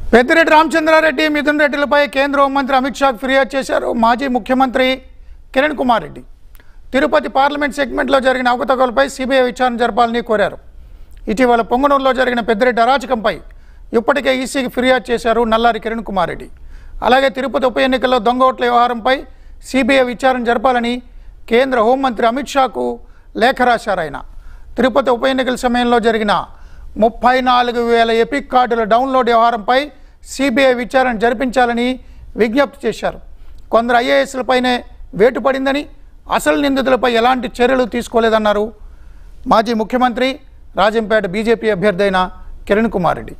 పెద్దిరెడ్డి రామచంద్రారెడ్డి మిథున్ రెడ్డిలపై కేంద్ర హోంమంత్రి అమిత్ షాకు ఫిర్యాదు చేశారు మాజీ ముఖ్యమంత్రి కిరణ్ కుమార్ రెడ్డి తిరుపతి పార్లమెంట్ సెగ్మెంట్లో జరిగిన అవకతవకలపై సిబిఐ విచారణ జరపాలని కోరారు ఇటీవల పొంగనూరులో జరిగిన పెద్దిరెడ్డి అరాచకంపై ఇప్పటికే ఈసీకి ఫిర్యాదు చేశారు నల్లారి కిరణ్ కుమార్ రెడ్డి అలాగే తిరుపతి ఉప ఎన్నికల్లో దొంగ ఓట్ల వ్యవహారంపై సిబిఐ విచారణ జరపాలని కేంద్ర హోంమంత్రి అమిత్ షాకు లేఖ రాశారు ఆయన తిరుపతి ఉప ఎన్నికల సమయంలో జరిగిన ముప్పై నాలుగు వేల ఎపిక్ కార్డుల డౌన్లోడ్ వ్యవహారంపై సిబిఐ విచారణ జరిపించాలని విజ్ఞప్తి చేశారు కొందరు ఐఏఎస్లపైనే వేటు పడిందని అసలు నిందితులపై ఎలాంటి చర్యలు తీసుకోలేదన్నారు మాజీ ముఖ్యమంత్రి రాజంపేట బీజేపీ అభ్యర్థి అయిన కిరణ్ కుమార్ రెడ్డి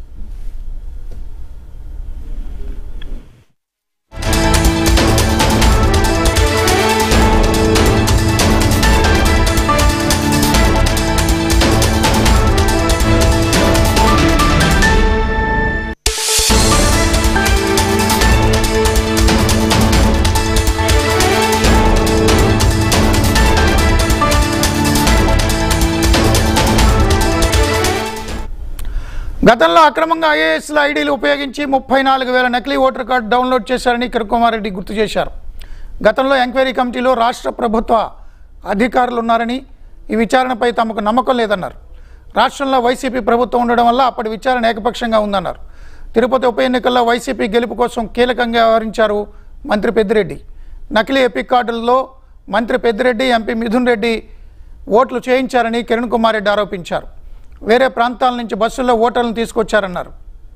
గతంలో అక్రమంగా ఐఏఎస్ల ఐడీలు ఉపయోగించి ముప్పై నాలుగు వేల నకిలీ ఓటర్ కార్డు డౌన్లోడ్ చేశారని కిరణ్ రెడ్డి గుర్తు చేశారు గతంలో ఎంక్వైరీ కమిటీలో రాష్ట్ర ప్రభుత్వ అధికారులు ఉన్నారని ఈ విచారణపై తమకు నమ్మకం లేదన్నారు రాష్ట్రంలో వైసీపీ ప్రభుత్వం ఉండడం వల్ల అప్పటి విచారణ ఏకపక్షంగా ఉందన్నారు తిరుపతి ఉప ఎన్నికల్లో వైసీపీ గెలుపు కోసం కీలకంగా వ్యవహరించారు మంత్రి పెద్దిరెడ్డి నకిలీ ఎపిక్ కార్డులలో మంత్రి పెద్దిరెడ్డి ఎంపీ మిథున్ రెడ్డి ఓట్లు చేయించారని కిరణ్ కుమార్ రెడ్డి ఆరోపించారు వేరే ప్రాంతాల నుంచి బస్సుల్లో ఓటర్లను తీసుకొచ్చారన్నారు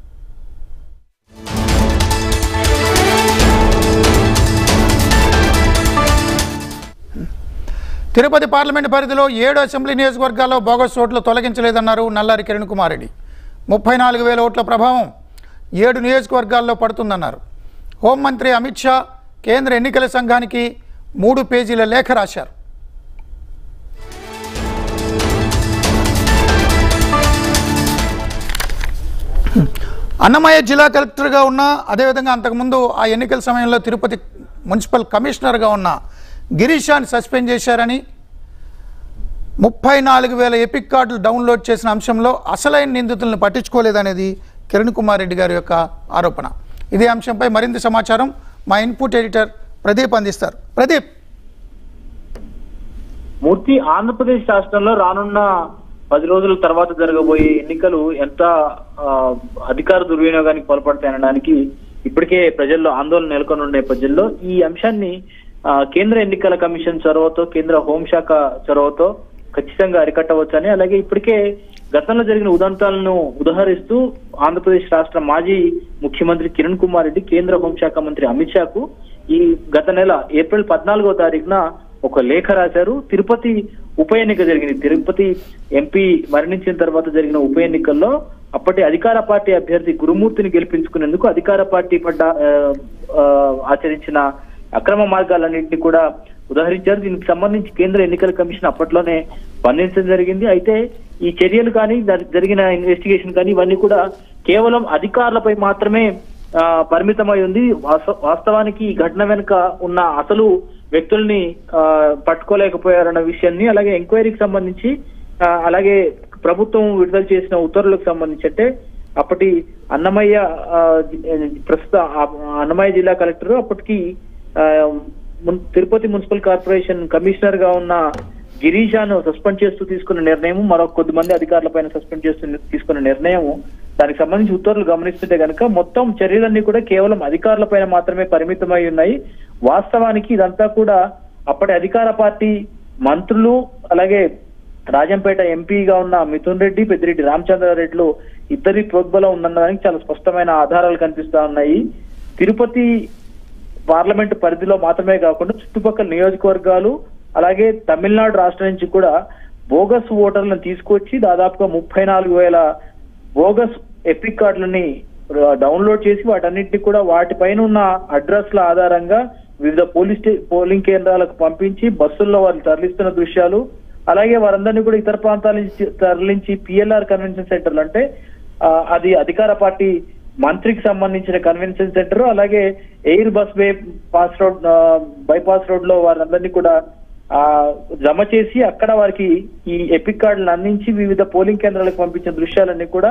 తిరుపతి పార్లమెంట్ పరిధిలో ఏడు అసెంబ్లీ నియోజకవర్గాల్లో బోగస్ ఓట్లు తొలగించలేదన్నారు నల్లారి కిరణ్ కుమార్ రెడ్డి ముప్పై నాలుగు వేల ఓట్ల ప్రభావం ఏడు నియోజకవర్గాల్లో పడుతుందన్నారు హోంమంత్రి అమిత్ షా కేంద్ర ఎన్నికల సంఘానికి మూడు పేజీల లేఖ రాశారు అన్నమయ్య జిల్లా కలెక్టర్గా ఉన్న అదేవిధంగా అంతకుముందు ఆ ఎన్నికల సమయంలో తిరుపతి మున్సిపల్ కమిషనర్గా ఉన్న గిరీషాన్ని సస్పెండ్ చేశారని ముప్పై నాలుగు వేల ఎపిక్ కార్డులు డౌన్లోడ్ చేసిన అంశంలో అసలైన నిందితులను పట్టించుకోలేదనేది కిరణ్ కుమార్ రెడ్డి గారి యొక్క ఆరోపణ ఇదే అంశంపై మరింత సమాచారం మా ఇన్పుట్ ఎడిటర్ ప్రదీప్ అందిస్తారు ప్రదీప్ మూర్తి ఆంధ్రప్రదేశ్ రాష్ట్రంలో రానున్న పది రోజుల తర్వాత జరగబోయే ఎన్నికలు ఎంత ఆ, అధికార దుర్వినియోగానికి పాల్పడతాయనడానికి ఇప్పటికే ప్రజల్లో ఆందోళన నెలకొని ఉన్న నేపథ్యంలో ఈ అంశాన్ని ఆ, కేంద్ర ఎన్నికల కమిషన్ చొరవతో కేంద్ర హోంశాఖ చొరవతో ఖచ్చితంగా అరికట్టవచ్చని అలాగే ఇప్పటికే గతంలో జరిగిన ఉదంతాలను ఉదహరిస్తూ ఆంధ్రప్రదేశ్ రాష్ట్ర మాజీ ముఖ్యమంత్రి కిరణ్ కుమార్ రెడ్డి కేంద్ర హోంశాఖ మంత్రి అమిత్ షాకు ఈ గత నెల ఏప్రిల్ పద్నాలుగో తారీఖున ఒక లేఖ రాశారు తిరుపతి ఉప ఎన్నిక జరిగింది తిరుపతి ఎంపీ మరణించిన తర్వాత జరిగిన ఉప ఎన్నికల్లో అప్పటి అధికార పార్టీ అభ్యర్థి గురుమూర్తిని గెలిపించుకునేందుకు అధికార పార్టీ పడ్డ ఆ, ఆ, ఆచరించిన అక్రమ మార్గాలన్నింటినీ కూడా ఉదాహరించారు దీనికి సంబంధించి కేంద్ర ఎన్నికల కమిషన్ అప్పట్లోనే స్పందించడం జరిగింది అయితే ఈ చర్యలు కానీ జరి- జరిగిన ఇన్వెస్టిగేషన్ కానీ ఇవన్నీ కూడా కేవలం అధికారులపై మాత్రమే ఆ, పరిమితమై ఉంది వాస్త- వాస్తవానికి ఈ ఘటన వెనుక ఉన్న అసలు వ్యక్తుల్ని ఆ, పట్టుకోలేకపోయారన్న విషయాన్ని అలాగే ఎంక్వైరీకి సంబంధించి ఆ, అలాగే ప్రభుత్వం విడుదల చేసిన ఉత్తర్వులకు సంబంధించి అంటే అప్పటి అన్నమయ్య ఆ, ప్రస్తుత ఆ, అన్నమయ్య జిల్లా కలెక్టర్ అప్పటికి ఆ, మున్- తిరుపతి మున్సిపల్ కార్పొరేషన్ కమిషనర్ గా ఉన్న గిరీషాను సస్పెండ్ చేస్తూ తీసుకున్న నిర్ణయం మరొక కొద్ది మంది అధికారులపైన సస్పెండ్ చేస్తూ తీసుకున్న నిర్ణయం దానికి సంబంధించి ఉత్తర్వులు గమనిస్తుంటే కనుక మొత్తం చర్యలన్నీ కూడా కేవలం అధికారులపైన మాత్రమే పరిమితమై ఉన్నాయి వాస్తవానికి ఇదంతా కూడా అప్పటి అధికార పార్టీ మంత్రులు అలాగే రాజంపేట ఎంపీగా ఉన్న మిథున్ రెడ్డి పెద్దిరెడ్డి రామచంద్రారెడ్డిలు ఇద్దరి ప్రోద్బలం ఉందన్నదానికి చాలా స్పష్టమైన ఆధారాలు కనిపిస్తా ఉన్నాయి తిరుపతి పార్లమెంట్ పరిధిలో మాత్రమే కాకుండా చుట్టుపక్కల నియోజకవర్గాలు అలాగే తమిళనాడు రాష్ట్రం నుంచి కూడా బోగస్ ఓటర్లను తీసుకొచ్చి దాదాపుగా ముప్పై నాలుగు వేల బోగస్ ఎపిక్ కార్డులని డౌన్లోడ్ చేసి వాటన్నిటిని కూడా వాటిపైన ఉన్న అడ్రస్ల ఆధారంగా వివిధ పోలీస్ స్టే పోలింగ్ కేంద్రాలకు పంపించి బస్సుల్లో వారిని తరలిస్తున్న దృశ్యాలు అలాగే వారందరినీ కూడా ఇతర ప్రాంతాల నుంచి తరలించి పిఎల్ఆర్ కన్వెన్షన్ సెంటర్లు అంటే ఆ, అది అధికార పార్టీ మంత్రికి సంబంధించిన కన్వెన్షన్ సెంటర్ అలాగే air bus way pass road ఆ, బైపాస్ రోడ్ లో వారందరినీ కూడా ఆ జమ చేసి అక్కడ వారికి ఈ ఎపిక్ కార్డులను అందించి వివిధ పోలింగ్ కేంద్రాలకు పంపించిన దృశ్యాలన్నీ కూడా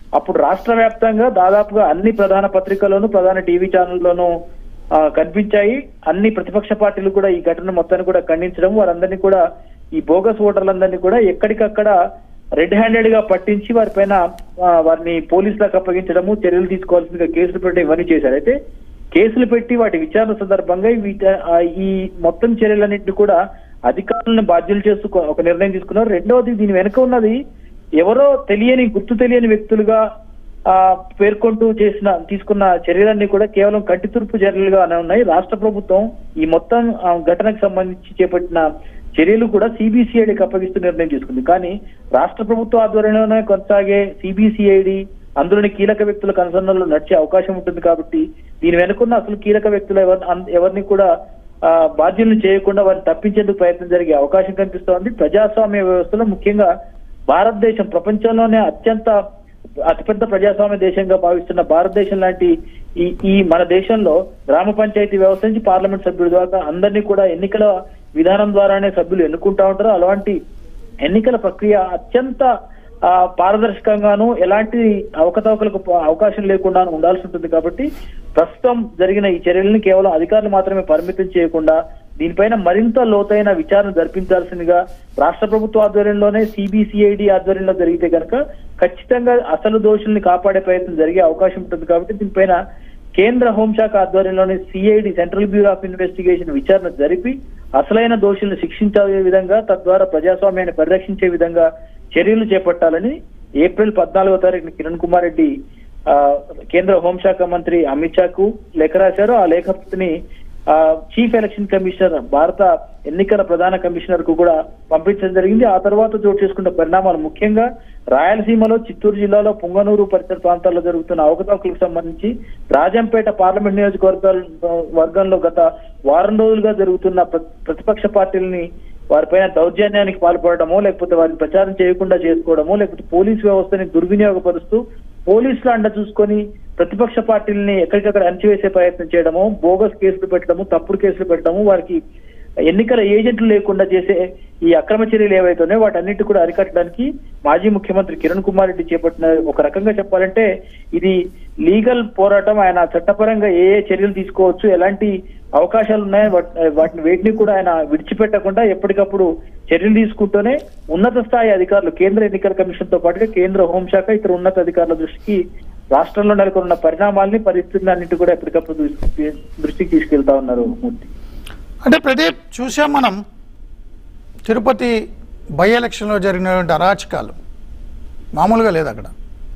అప్పుడు రాష్ట్ర వ్యాప్తంగా దాదాపుగా అన్ని ప్రధాన పత్రికల్లోనూ ప్రధాన టీవీ ఛానల్లోనూ ఆ, కనిపించాయి అన్ని ప్రతిపక్ష పార్టీలు కూడా ఈ ఘటన మొత్తాన్ని కూడా ఖండించడం వారందరినీ కూడా ఈ బోగస్ ఓటర్లందరినీ కూడా ఎక్కడికక్కడ రెడ్ హ్యాండెడ్ గా పట్టించి వారిపైన ఆ, వారిని పోలీసులకు అప్పగించడము చర్యలు తీసుకోవాల్సిందిగా కేసులు పెట్టడం ఇవన్నీ చేశారు అయితే కేసులు పెట్టి వాటి విచారణ సందర్భంగా వీట- ఆ, ఈ మొత్తం చర్యలన్నింటినీ కూడా అధికారులను బాధ్యులు చేస్తూ కొ- ఒక నిర్ణయం తీసుకున్నారు రెండవది దీని వెనుక ఉన్నది ఎవరో తెలియని గుర్తు తెలియని వ్యక్తులుగా ఆ పేర్కొంటూ చేసిన తీసుకున్న చర్యలన్నీ కూడా కేవలం కంటితుర్పు చర్యలుగానే ఉన్నాయి రాష్ట్ర ప్రభుత్వం ఈ మొత్తం ఆ, ఘటనకు సంబంధించి చేపట్టిన చర్యలు కూడా సిబిసిఐడికి అప్పగిస్తూ నిర్ణయం తీసుకుంది కానీ రాష్ట్ర ప్రభుత్వ ఆధ్వర్యంలోనే కొనసాగే సిబిసిఐడి అందులోని కీలక వ్యక్తుల కన్సర్నలో నడిచే అవకాశం ఉంటుంది కాబట్టి దీని వెనుకున్న అసలు కీలక వ్యక్తులు ఎవరి అన్- ఎవరిని కూడా ఆ, బాధ్యులను చేయకుండా వారిని తప్పించేందుకు ప్రయత్నం జరిగే అవకాశం కనిపిస్తోంది ప్రజాస్వామ్య వ్యవస్థలో ముఖ్యంగా భారతదేశం ప్రపంచంలోనే అత్యంత అతిపెద్ద ప్రజాస్వామ్య దేశంగా భావిస్తున్న భారతదేశం లాంటి ఈ ఈ మన దేశంలో గ్రామ పంచాయతీ వ్యవస్థ నుంచి పార్లమెంట్ సభ్యుల ద్వారా అందరినీ కూడా ఎన్నికల విధానం ద్వారానే సభ్యులు ఎన్నుకుంటా ఉంటారు అలాంటి ఎన్నికల ప్రక్రియ అత్యంత ఆ, పారదర్శకంగాను ఎలాంటి అవకతవకలకు ప- అవకాశం లేకుండా ఉండాల్సి ఉంటుంది కాబట్టి ప్రస్తుతం జరిగిన ఈ చర్యలను కేవలం అధికారులు మాత్రమే పరిమితం చేయకుండా దీనిపైన మరింత లోతైన విచారణ జరిపించాల్సిందిగా రాష్ట్ర ప్రభుత్వ ఆధ్వర్యంలోనే సిబిసిఐడి ఆధ్వర్యంలో జరిగితే కనుక ఖచ్చితంగా అసలు దోషుల్ని కాపాడే ప్రయత్నం జరిగే అవకాశం ఉంటుంది కాబట్టి దీనిపైన కేంద్ర హోంశాఖ ఆధ్వర్యంలోని CID central bureau of investigation విచారణ జరిపి అసలైన దోషులను శిక్షించే విధంగా తద్వారా ప్రజాస్వామ్యాన్ని పరిరక్షించే విధంగా చర్యలు చేపట్టాలని ఏప్రిల్ పద్నాలుగో తారీఖున కిరణ్ కుమార్ రెడ్డి ఆ, కేంద్ర హోంశాఖ మంత్రి అమిత్ షాకు లేఖ రాశారు ఆ లేఖని ఆ, చీఫ్ ఎలక్షన్ కమిషనర్ భారత ఎన్నికల ప్రధాన కమిషనర్ కు కూడా పంపించడం జరిగింది ఆ తర్వాత చోటు చేసుకున్న పరిణామాలు ముఖ్యంగా రాయలసీమలో చిత్తూరు జిల్లాలో పుంగనూరు పరిసర ప్రాంతాల్లో జరుగుతున్న అవకతవకలకు సంబంధించి రాజంపేట పార్లమెంట్ నియోజకవర్గాల వర్గంలో గత వారం రోజులుగా జరుగుతున్న ప్ర- ప్రతిపక్ష పార్టీలని వారిపైన దౌర్జన్యానికి పాల్పడడమో లేకపోతే వారిని ప్రచారం చేయకుండా చేసుకోవడమో లేకపోతే పోలీస్ వ్యవస్థని దుర్వినియోగపరుస్తూ పోలీసులు అండ చూసుకొని ప్రతిపక్ష పార్టీలని ఎక్కడికక్కడ అణచివేసే ప్రయత్నం చేయడము బోగస్ కేసులు పెట్టడము తప్పుడు కేసులు పెట్టడము వారికి ఎన్నికల ఏజెంట్లు లేకుండా చేసే ఈ అక్రమ చర్యలు ఏవైతున్నాయో వాటన్నిటి కూడా అరికట్టడానికి మాజీ ముఖ్యమంత్రి కిరణ్ కుమార్ రెడ్డి చేపట్టిన ఒక రకంగా చెప్పాలంటే ఇది లీగల్ పోరాటం ఆయన చట్టపరంగా ఏ ఏ చర్యలు తీసుకోవచ్చు ఎలాంటి అవకాశాలు ఉన్నాయో వాట్- వాటిని వేటిని కూడా ఆయన విడిచిపెట్టకుండా ఎప్పటికప్పుడు చర్యలు తీసుకుంటూనే ఉన్నత స్థాయి అధికారులు కేంద్ర ఎన్నికల కమిషన్ తో పాటుగా కేంద్ర హోంశాఖ ఇతర ఉన్నత అధికారుల దృష్టికి రాష్ట్రంలో నెలకొన్న పరిణామాల్ని పరిస్థితులు అన్నిటి కూడా ఎప్పటికప్పుడు దృష్టి- దృష్టికి తీసుకెళ్తా ఉన్నారు మూర్తి అంటే ప్రదీప్ చూసాం మనం తిరుపతి బై ఎలక్షన్లో జరిగినటువంటి అరాచకాలు మామూలుగా లేదు అక్కడ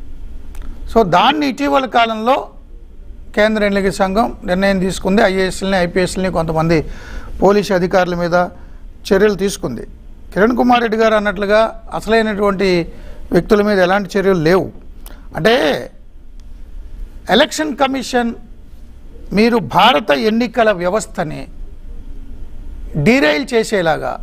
సో దాన్ని ఇటీవల కాలంలో కేంద్ర ఎన్నికల సంఘం నిర్ణయం తీసుకుంది ఐఏఎస్ని ఐపీఎస్ని కొంతమంది పోలీసు అధికారుల మీద చర్యలు తీసుకుంది కిరణ్ కుమార్ రెడ్డి గారు అన్నట్లుగా అసలైనటువంటి వ్యక్తుల మీద ఎలాంటి చర్యలు లేవు అంటే ఎలక్షన్ కమిషన్ మీరు భారత ఎన్నికల వ్యవస్థని డీరైల్ చేసేలాగా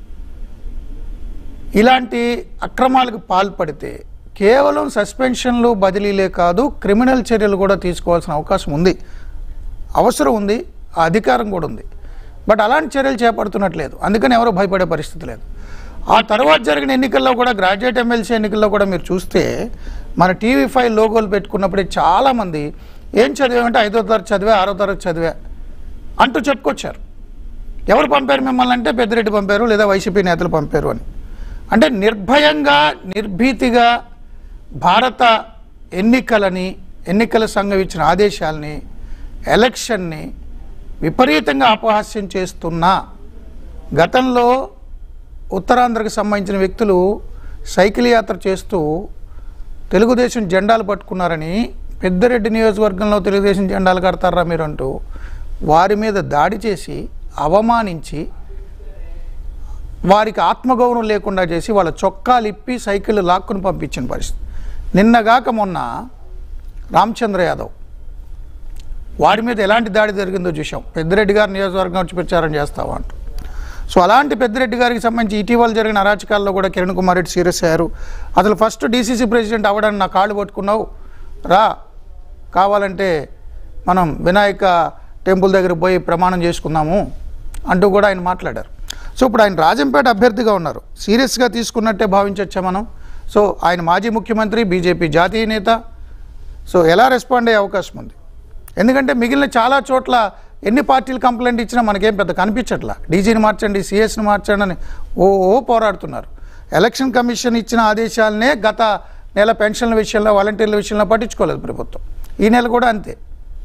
ఇలాంటి అక్రమాలకు పాల్పడితే కేవలం సస్పెన్షన్లు బదిలీలే కాదు క్రిమినల్ చర్యలు కూడా తీసుకోవాల్సిన అవకాశం ఉంది అవసరం ఉంది ఆ అధికారం కూడా ఉంది బట్ అలాంటి చర్యలు చేపడుతున్నట్లేదు అందుకని ఎవరు భయపడే పరిస్థితి లేదు ఆ తర్వాత జరిగిన ఎన్నికల్లో కూడా గ్రాడ్యుయేట్ ఎమ్మెల్సీ ఎన్నికల్లో కూడా మీరు చూస్తే మన టీవీ ఫైవ్ లోగోలు పెట్టుకున్నప్పుడే చాలామంది ఏం చదివామంటే ఐదో తరగతి చదివా ఆరో తరగతి చదివా అంటూ చెప్పుకొచ్చారు ఎవరు పంపారు మిమ్మల్ని అంటే పెద్దిరెడ్డి పంపారు లేదా వైసీపీ నేతలు పంపారు అని అంటే నిర్భయంగా నిర్భీతిగా భారత ఎన్నికలని ఎన్నికల సంఘం ఇచ్చిన ఆదేశాలని ఎలక్షన్ని విపరీతంగా అపహాస్యం చేస్తున్న గతంలో ఉత్తరాంధ్రకు సంబంధించిన వ్యక్తులు సైకిల్ యాత్ర చేస్తూ తెలుగుదేశం జెండాలు పట్టుకున్నారని పెద్దిరెడ్డి నియోజకవర్గంలో తెలుగుదేశం జెండాలు కడతారా మీరు అంటూ వారి మీద దాడి చేసి అవమానించి వారికి ఆత్మగౌరవం లేకుండా చేసి వాళ్ళ చొక్కాలు ఇప్పి సైకిల్ లాక్కుని పంపించిన పరిస్థితి నిన్నగాక మొన్న రామచంద్ర యాదవ్ వారి మీద ఎలాంటి దాడి జరిగిందో చూసాం పెద్దిరెడ్డి గారి నియోజకవర్గం వచ్చి ప్రచారం చేస్తావా అంటూ సో అలాంటి పెద్దిరెడ్డి గారికి సంబంధించి ఇటీవల జరిగిన అరాచకాల్లో కూడా కిరణ్ కుమార్ రెడ్డి సీరియస్ అయ్యారు అసలు ఫస్ట్ డీసీసీ ప్రెసిడెంట్ అవ్వడానికి నా కాళ్ళు పట్టుకున్నావు రా కావాలంటే మనం వినాయక టెంపుల్ దగ్గర పోయి ప్రమాణం చేసుకుందాము అంటూ కూడా ఆయన మాట్లాడారు సో ఇప్పుడు ఆయన రాజంపేట అభ్యర్థిగా ఉన్నారు సీరియస్గా తీసుకున్నట్టే భావించవచ్చా మనం సో ఆయన మాజీ ముఖ్యమంత్రి బీజేపీ జాతీయ నేత సో ఎలా రెస్పాండ్ అయ్యే అవకాశం ఉంది ఎందుకంటే మిగిలిన చాలా చోట్ల ఎన్ని పార్టీలు కంప్లైంట్ ఇచ్చినా మనకేం పెద్ద కనిపించట్లా డీజీని మార్చండి సిఎస్ని మార్చండి అని ఓ ఓ పోరాడుతున్నారు ఎలక్షన్ కమిషన్ ఇచ్చిన ఆదేశాలనే గత నెల పెన్షన్ల విషయంలో వాలంటీర్ల విషయంలో పట్టించుకోలేదు ప్రభుత్వం ఈ నెల కూడా అంతే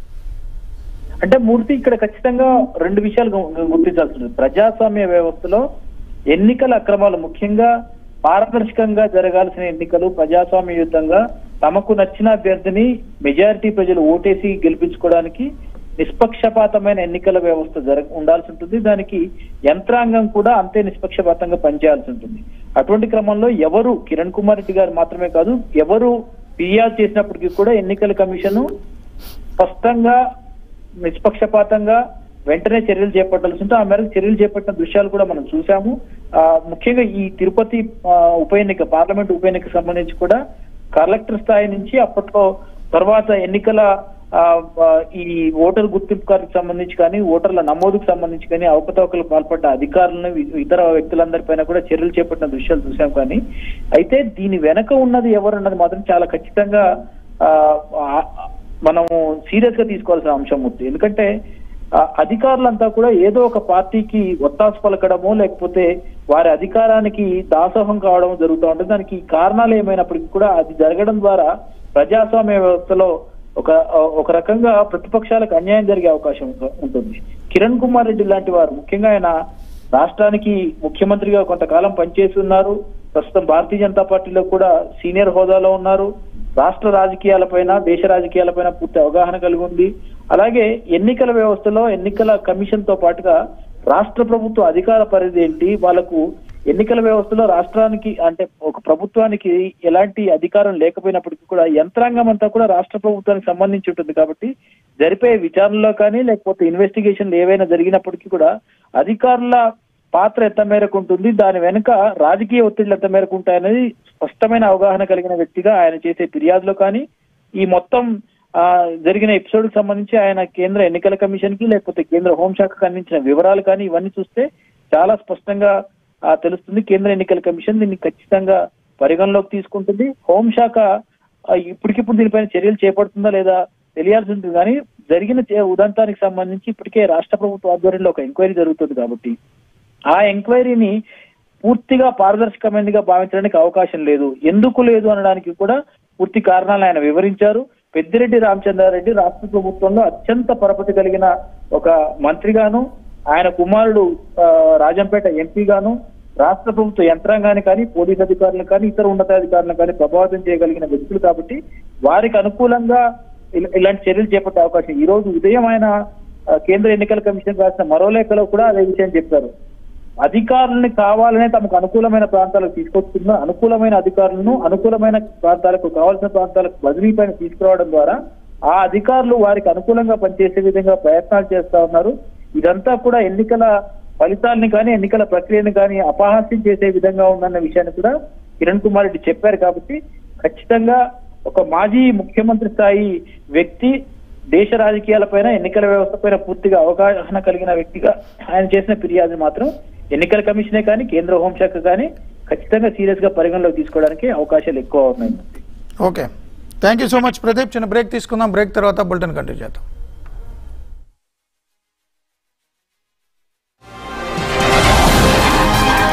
అంటే మూర్తి ఇక్కడ ఖచ్చితంగా రెండు విషయాలు గు- గుర్తించాల్సి ఉంటుంది ప్రజాస్వామ్య వ్యవస్థలో ఎన్నికల అక్రమాలు ముఖ్యంగా పారదర్శకంగా జరగాల్సిన ఎన్నికలు ప్రజాస్వామ్యయుతంగా తమకు నచ్చిన అభ్యర్థిని మెజారిటీ ప్రజలు ఓటేసి గెలిపించుకోవడానికి నిష్పక్షపాతమైన ఎన్నికల వ్యవస్థ జరగ ఉండాల్సి ఉంటుంది దానికి యంత్రాంగం కూడా అంతే నిష్పక్షపాతంగా పనిచేయాల్సి ఉంటుంది అటువంటి క్రమంలో ఎవరు కిరణ్ కుమార్ రెడ్డి గారు మాత్రమే కాదు ఎవరు ఫిర్యాదు చేసినప్పటికీ కూడా ఎన్నికల కమిషన్ స్పష్టంగా నిష్పక్షపాతంగా వెంటనే చర్యలు చేపట్టాల్సి ఉంటే ఆ మేరకు చర్యలు చేపట్టిన దృశ్యాలు కూడా మనం చూసాము ఆ, ముఖ్యంగా ఈ తిరుపతి ఆ, ఉప ఎన్నిక పార్లమెంట్ ఉప ఎన్నిక సంబంధించి కూడా కలెక్టర్ స్థాయి నుంచి అప్పట్లో తర్వాత ఎన్నికల ఆ, ఆ, ఈ ఓటర్ గుర్తింపు కార్డుకి సంబంధించి కానీ ఓటర్ల నమోదుకు సంబంధించి కానీ అవకతవకలు పాల్పడ్డ అధికారులను ఇ- ఇతర వ్యక్తులందరిపైన కూడా చర్యలు చేపట్టిన దృశ్యాలు చూసాం కానీ అయితే దీని వెనక ఉన్నది ఎవరన్నది మాత్రం చాలా ఖచ్చితంగా ఆ, ఆ, మనము సీరియస్ గా తీసుకోవాల్సిన అంశం ఉంది ఎందుకంటే ఆ, అధికారులంతా కూడా ఏదో ఒక పార్టీకి ఒత్తాసు పలకడమో లేకపోతే వారి అధికారానికి దాసోహం కావడం జరుగుతూ ఉంటుంది దానికి కారణాలు ఏమైనప్పటికీ కూడా అది జరగడం ద్వారా ప్రజాస్వామ్య వ్యవస్థలో ఒక ఒక రకంగా ప్రతిపక్షాలకు అన్యాయం జరిగే అవకాశం ఉంట- ఉంటుంది కిరణ్ కుమార్ రెడ్డి లాంటి వారు ముఖ్యంగా ఆయన రాష్ట్రానికి ముఖ్యమంత్రిగా కొంతకాలం పనిచేసి ఉన్నారు ప్రస్తుతం భారతీయ జనతా పార్టీలో కూడా సీనియర్ హోదాలో ఉన్నారు రాష్ట్ర రాజకీయాలపైన దేశ రాజకీయాలపైన పూర్తి అవగాహన కలిగి ఉంది అలాగే ఎన్నికల వ్యవస్థలో ఎన్నికల కమిషన్ తో పాటుగా రాష్ట్ర ప్రభుత్వ అధికార పరిధి ఏంటి వాళ్ళకు ఎన్నికల వ్యవస్థలో రాష్ట్రానికి అంటే ఒక ప్రభుత్వానికి ఎలాంటి అధికారం లేకపోయినప్పటికీ కూడా యంత్రాంగం అంతా కూడా రాష్ట్ర ప్రభుత్వానికి సంబంధించి ఉంటుంది కాబట్టి జరిపే విచారణలో కానీ లేకపోతే ఇన్వెస్టిగేషన్లు ఏవైనా జరిగినప్పటికీ కూడా అధికారుల పాత్ర ఎంత మేరకు ఉంటుంది దాని వెనుక రాజకీయ ఒత్తిళ్లు ఎంత మేరకు ఉంటాయనేది స్పష్టమైన అవగాహన కలిగిన వ్యక్తిగా ఆయన చేసే ఫిర్యాదులో కానీ ఈ మొత్తం ఆ, జరిగిన ఎపిసోడ్ కి సంబంధించి ఆయన కేంద్ర ఎన్నికల కమిషన్ కి లేకపోతే కేంద్ర హోంశాఖకు అందించిన వివరాలు కానీ ఇవన్నీ చూస్తే చాలా స్పష్టంగా ఆ, తెలుస్తుంది కేంద్ర ఎన్నికల కమిషన్ దీన్ని ఖచ్చితంగా పరిగణలోకి తీసుకుంటుంది హోంశాఖ ఆ, ఇప్పటికిప్పుడు దీనిపైన చర్యలు చేపడుతుందా లేదా తెలియాల్సి ఉంటుంది కానీ జరిగిన చే- ఉదంతానికి సంబంధించి ఇప్పటికే రాష్ట్ర ప్రభుత్వ ఆధ్వర్యంలో ఒక ఎంక్వైరీ జరుగుతుంది కాబట్టి ఆ ఎంక్వైరీని పూర్తిగా పారదర్శకమైనదిగా భావించడానికి అవకాశం లేదు ఎందుకు లేదు అనడానికి కూడా పూర్తి కారణాలు ఆయన వివరించారు పెద్దిరెడ్డి రామచంద్రారెడ్డి రాష్ట్ర ప్రభుత్వంలో అత్యంత పరపతి కలిగిన ఒక మంత్రిగాను ఆయన కుమారుడు ఆ, రాజంపేట ఎంపీగాను రాష్ట్ర ప్రభుత్వ యంత్రాంగాన్ని కానీ పోలీస్ అధికారులు కానీ ఇతర ఉన్నతాధికారులను కానీ ప్రభావితం చేయగలిగిన వ్యక్తులు కాబట్టి వారికి అనుకూలంగా ఇలా- ఇలాంటి చర్యలు చేపట్టే అవకాశం ఈ రోజు ఉదయం ఆయన ఆ, కేంద్ర ఎన్నికల కమిషన్ రాసిన మరో లేఖలో కూడా అదే విషయం చెప్పారు అధికారులని కావాలనే తమకు అనుకూలమైన ప్రాంతాలకు తీసుకొస్తున్న అనుకూలమైన అధికారులను అనుకూలమైన ప్రాంతాలకు కావాల్సిన ప్రాంతాలకు బదిలీ పైన తీసుకురావడం ద్వారా ఆ అధికారులు వారికి అనుకూలంగా పనిచేసే విధంగా ప్రయత్నాలు చేస్తా ఉన్నారు ఇదంతా కూడా ఎన్నికల ఫలితాలని కానీ ఎన్నికల ప్రక్రియను కానీ అపహాస్యం చేసే విధంగా ఉందన్న విషయాన్ని కూడా కిరణ్ కుమార్ రెడ్డి చెప్పారు కాబట్టి ఖచ్చితంగా ఒక మాజీ ముఖ్యమంత్రి స్థాయి వ్యక్తి దేశ రాజకీయాలపైన ఎన్నికల వ్యవస్థ పైన పూర్తిగా అవగాహన కలిగిన వ్యక్తిగా ఆయన చేసిన ఫిర్యాదు మాత్రం ఎన్నికల కమిషనే కానీ కేంద్ర హోంశాఖ కానీ ఖచ్చితంగా సీరియస్ గా పరిగణలోకి తీసుకోవడానికి అవకాశాలు ఎక్కువ ఉన్నాయి okay thank you so much Pradeep చిన్న బ్రేక్ తీసుకుందాం బ్రేక్ తర్వాత బులెటిన్ కంటిన్యూ చేద్దాం